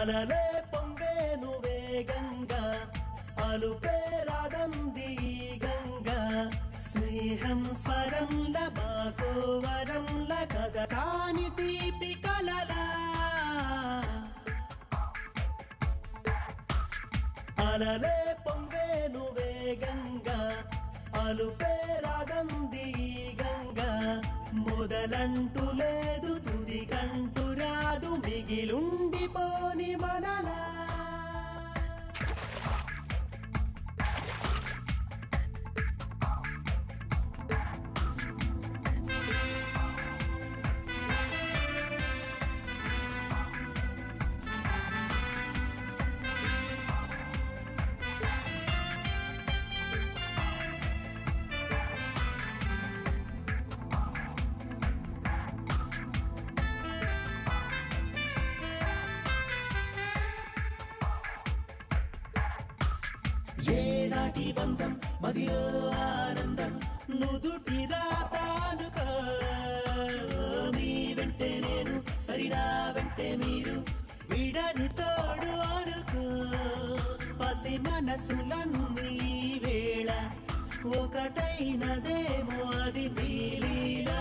అలలే పొంగేను వేగంగా అలుపే రాదంది ఈ గంగా స్నేహం స్వరంల మాకు వరంల కథ కాని తీపి కలలా అలలే పొంగేను వేగంగా అలుపే రాదంది ఈ గంగా మొదలంటూ లేదు తుది కంటూ రాదు మిగిలుండిపోని మనలా ఏనాటి బంధం మదియో ఆనందం నుదుటి రాతానుక మీ వెంటే నేను సరినా వెంటే మీరు విడని తోడు అనుకో పసి మనసులన్నీ ఈ వేళ ఒకటైనదేమో అది నీలీలా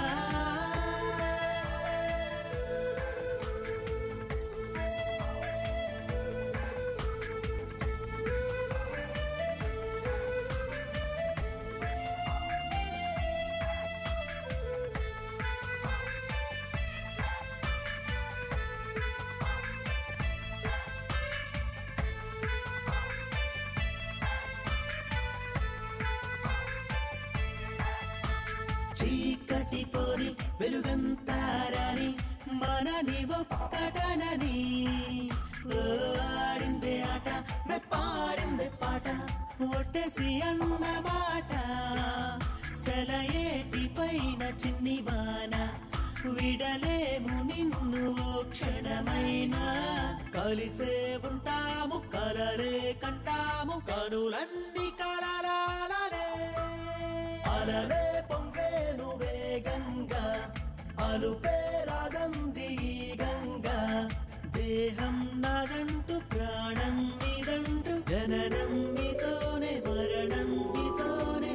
చీకటి పోరి వెలుగంతారని మనని ఒక్కటనని ఓ ఆడిందే ఆట మెప్పాడిందే పాట ఒట్టేసి అన్నమాట సెలయేటి పైన చిన్ని వాన విడలేము నిన్ను ఓ క్షణమైనా కలిసే ఉంటాము కలలే కంటాము కనులన్నీ కలలాలే అలలే పొంగేను వేగంగా అలుపే రాదంది ఈ గంగా దేహం నాదంటూ ప్రాణం మీదంటూ జననం మీతోనే మరణం మీతోనే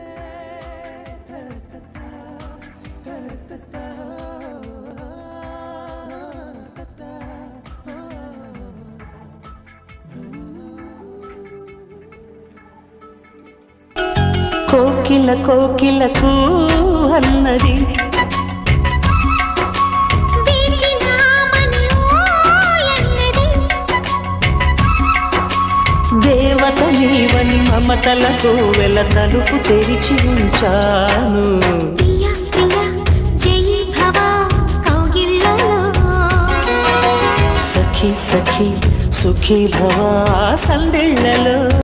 కోకిల కోకిలకు అన్నది దేవత నీవని మమతలకు వెల తలుపు తెరిచి ఉంచాను సఖి సఖి సుఖీ భవ సందెళ్ళలో